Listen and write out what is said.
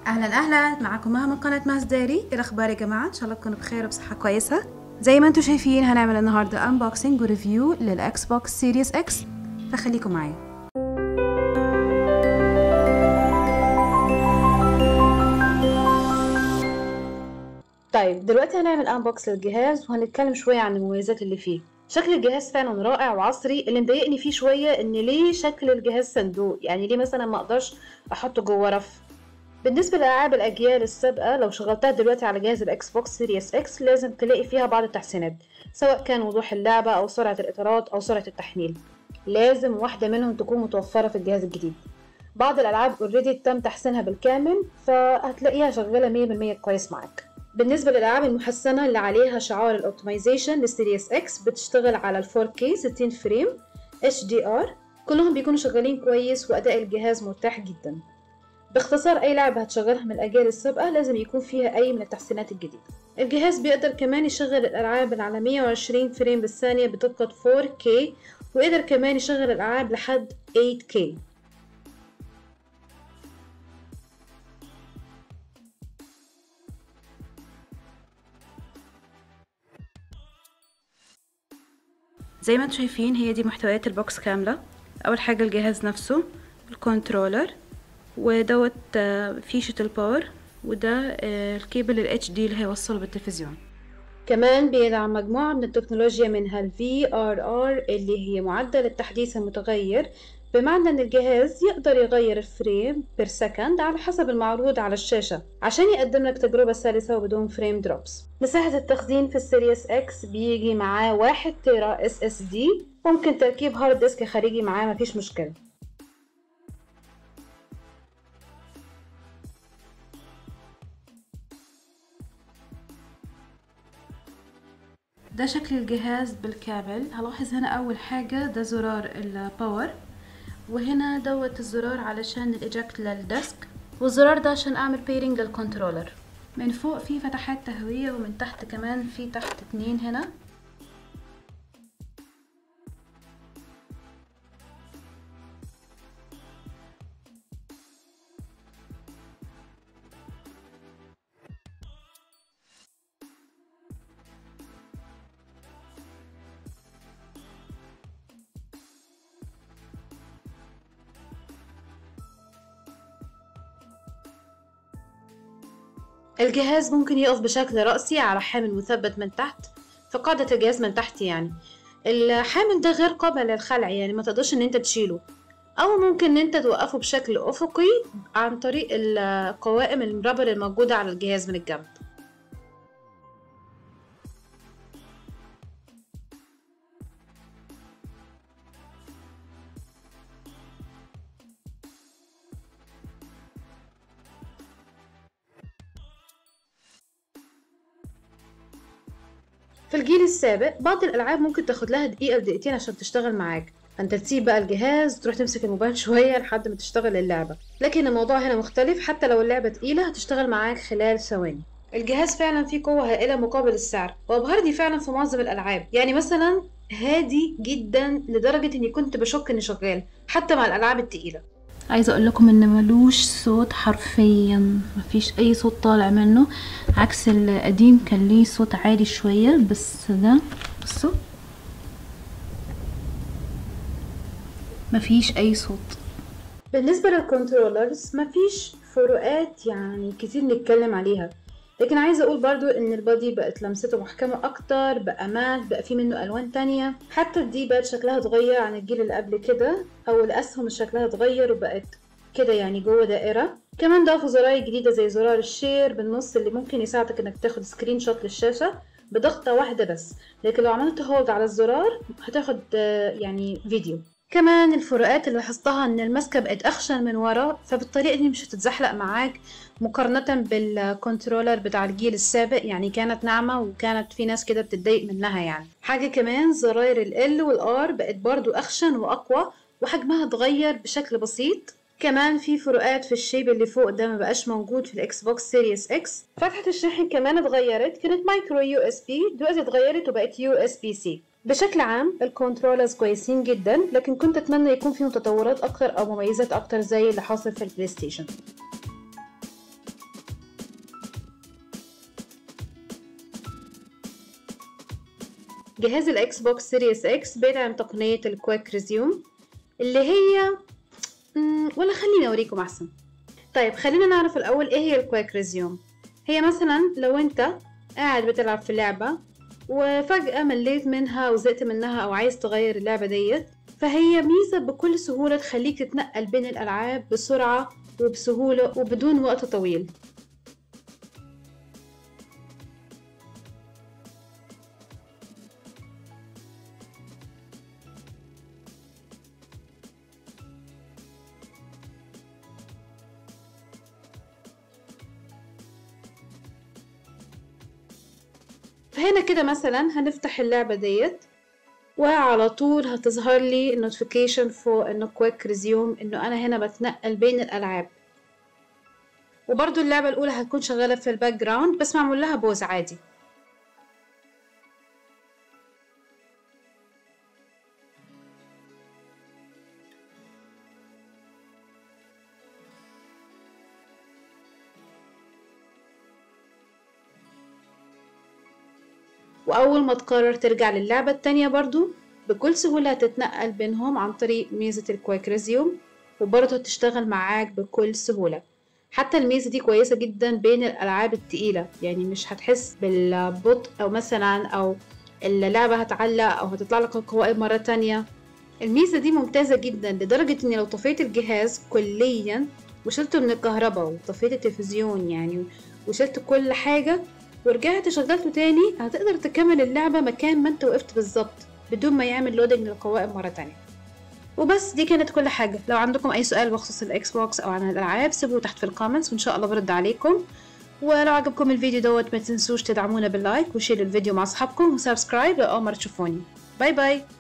اهلا اهلا معكم مها من قناه ماس داري ايه الاخبار يا جماعه ان شاء الله تكونوا بخير وبصحه كويسه زي ما انتم شايفين هنعمل النهارده انبوكسنج وريفيو للاكس بوكس سيريس اكس فخليكم معايا طيب دلوقتي هنعمل انبوكس للجهاز وهنتكلم شويه عن المميزات اللي فيه شكل الجهاز فعلا رائع وعصري اللي مضايقني فيه شويه ان ليه شكل الجهاز صندوق يعني ليه مثلا ما اقدرش احطه جوه رف بالنسبة لألعاب الأجيال السابقة لو شغلتها دلوقتي على جهاز الإكس بوكس سيريس إكس لازم تلاقي فيها بعض التحسينات سواء كان وضوح اللعبة أو سرعة الإطارات أو سرعة التحميل لازم واحدة منهم تكون متوفرة في الجهاز الجديد بعض الألعاب اوريدي تم تحسينها بالكامل فهتلاقيها شغالة مية بالمية كويس معاك بالنسبة للألعاب المحسنة اللي عليها شعار الأوبتمايزيشن لسيريس إكس بتشتغل على ال 4K 60 فريم HDR كلهم بيكونوا شغالين كويس وأداء الجهاز مرتاح جدا باختصار أي لعبة هتشغلها من الأجيال السابقة لازم يكون فيها أي من التحسينات الجديدة الجهاز بيقدر كمان يشغل الألعاب اللي على 120 فريم بالثانية بدقة 4K ويقدر كمان يشغل الألعاب لحد 8K زي ما انتم شايفين هي دي محتويات البوكس كاملة أول حاجة الجهاز نفسه الكنترولر ودوت فيشة الباور وده الكيبل ال HD اللي هيوصله بالتلفزيون كمان بيدعم مجموعة من التكنولوجيا منها ال VRR اللي هي معدل التحديث المتغير بمعنى ان الجهاز يقدر يغير الفريم بير سكند على حسب المعروض على الشاشة عشان يقدم لك تجربة سلسة وبدون فريم دروبس مساحة التخزين في السيريس اكس بيجي معاه واحد تيرا اس اس دي ممكن تركيب هارد ديسك خارجي معاه مفيش مشكلة ده شكل الجهاز بالكابل هلاحظ هنا اول حاجة ده زرار الباور وهنا دوت الزرار علشان الايجكت للديسك والزرار ده عشان اعمل بيرنج للكنترولر من فوق في فتحات تهوية ومن تحت كمان في تحت اتنين هنا الجهاز ممكن يقف بشكل رأسي على حامل مثبت من تحت في قاعدة الجهاز من تحت يعني الحامل ده غير قابل للخلع يعني ما تقدرش ان انت تشيله او ممكن ان انت توقفه بشكل افقي عن طريق القوائم الرابر الموجودة على الجهاز من الجنب في الجيل السابق بعض الألعاب ممكن تاخد لها دقيقة لدقيقتين عشان تشتغل معاك فانت تسيب بقى الجهاز تروح تمسك الموبايل شوية لحد ما تشتغل اللعبة لكن الموضوع هنا مختلف حتى لو اللعبة تقيلة هتشتغل معاك خلال ثواني الجهاز فعلا فيه قوة هائلة مقابل السعر وأبهرني فعلا في معظم الألعاب يعني مثلا هادي جدا لدرجة اني كنت بشك اني شغال حتى مع الألعاب التقيلة عايزه اقول لكم ان ملوش صوت حرفيا مفيش اي صوت طالع منه عكس القديم كان ليه صوت عالي شويه بس ده بصوا مفيش اي صوت بالنسبه للكنترولرز مفيش فروقات يعني كتير نتكلم عليها لكن عايزه اقول برضو ان البادي بقت لمسته محكمه اكتر بقى مات بقى فيه منه الوان تانية حتى الدي باد شكلها اتغير عن الجيل اللي قبل كده او الاسهم شكلها اتغير وبقت كده يعني جوه دائره كمان ضافوا زراير جديده زي زرار الشير بالنص اللي ممكن يساعدك انك تاخد سكرين شوت للشاشه بضغطه واحده بس لكن لو عملت هولد على الزرار هتاخد يعني فيديو كمان الفروقات اللي لاحظتها ان الماسكه بقت اخشن من ورا فبالطريقه دي مش هتتزحلق معاك مقارنه بالكنترولر بتاع الجيل السابق يعني كانت ناعمه وكانت في ناس كده بتتضايق منها يعني حاجه كمان زراير ال والار بقت برضو اخشن واقوى وحجمها اتغير بشكل بسيط كمان في فروقات في الشيب اللي فوق ده ما بقاش موجود في الاكس بوكس سيريس اكس فتحة الشاحن كمان اتغيرت كانت مايكرو يو اس بي دلوقتي اتغيرت وبقت يو اس بي سي بشكل عام الكنترولرز كويسين جدا لكن كنت اتمنى يكون فيهم تطورات اكتر او مميزات اكتر زي اللي حاصل في البلاي ستيشن جهاز الاكس بوكس سيريس اكس بيدعم تقنية الكويك ريزيوم اللي هي ولا خليني اوريكم احسن طيب خلينا نعرف الاول ايه هي الكويك ريزيوم هي مثلا لو انت قاعد بتلعب في لعبة وفجأة مليت منها وزهقت منها أو عايز تغير اللعبة ديت فهي ميزة بكل سهولة تخليك تتنقل بين الألعاب بسرعة وبسهولة وبدون وقت طويل فهنا كده مثلا هنفتح اللعبة ديت وعلى طول هتظهر لي النوتيفيكيشن فوق انه كويك ريزيوم انه انا هنا بتنقل بين الالعاب وبرضو اللعبة الاولى هتكون شغالة في الباك جراوند بس معمول لها بوز عادي وأول ما تقرر ترجع للعبة التانية برضو بكل سهولة هتتنقل بينهم عن طريق ميزة الكويك ريزيوم وبرضه هتشتغل معاك بكل سهولة حتى الميزة دي كويسة جدا بين الألعاب التقيلة يعني مش هتحس بالبطء أو مثلا أو اللعبة هتعلق أو هتطلع لك القوائم مرة تانية الميزة دي ممتازة جدا لدرجة إني لو طفيت الجهاز كليا وشلته من الكهرباء وطفيت التلفزيون يعني وشلت كل حاجة ورجعت شغلته تاني هتقدر تكمل اللعبة مكان ما انت وقفت بالظبط بدون ما يعمل لودنج للقوائم مرة تانية وبس دي كانت كل حاجة لو عندكم أي سؤال بخصوص الإكس بوكس أو عن الألعاب سيبوه تحت في الكومنتس وإن شاء الله برد عليكم ولو عجبكم الفيديو دوت ما تنسوش تدعمونا باللايك وشيروا الفيديو مع أصحابكم وسبسكرايب لو أول مرة تشوفوني باي باي